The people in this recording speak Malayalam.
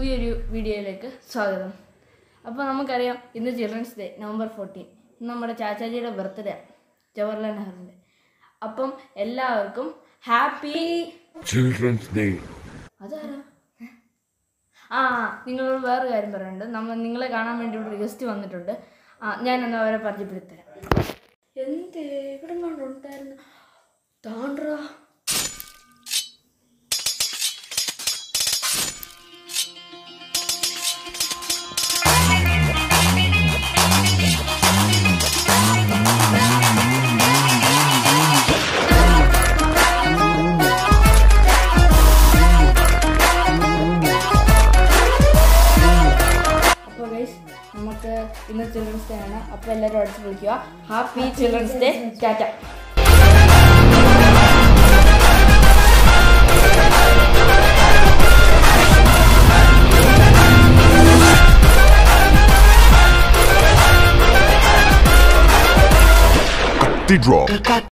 പുതിയൊരു വീഡിയോയിലേക്ക് സ്വാഗതം അപ്പോൾ നമുക്കറിയാം ഇന്ന് ചിൽഡ്രൻസ് ഡേ നവംബർ ഫോർട്ടീൻ ഇന്ന് നമ്മുടെ ചാച്ചാജിയുടെ ബർത്ത്ഡേ ജവഹർലാൽ നെഹ്റുവിൻ്റെ അപ്പം എല്ലാവർക്കും ഹാപ്പി Children's Day. അതാരാ ആ നിങ്ങളോട് വേറെ കാര്യം പറയാനുണ്ട് നമ്മൾ നിങ്ങളെ കാണാൻ വേണ്ടി ഇവിടെ ഗസ്റ്റ് വന്നിട്ടുണ്ട് ആ ഞാൻ എന്നാൽ അവരെ പരിചയപ്പെടുത്തരാം എന്തേ ഇവിടെ കണ്ടുണ്ടായിരുന്നു താണ്ട്രാ അപ്പോൾ ഗൈസ് നമുക്ക് ഇന്ന് ചിൽഡ്രൻസ് ഡേ ആണ് അപ്പോൾ എല്ലാവരും അടിച്ച് വിളിക്കുക happy children's day tata Cathedral.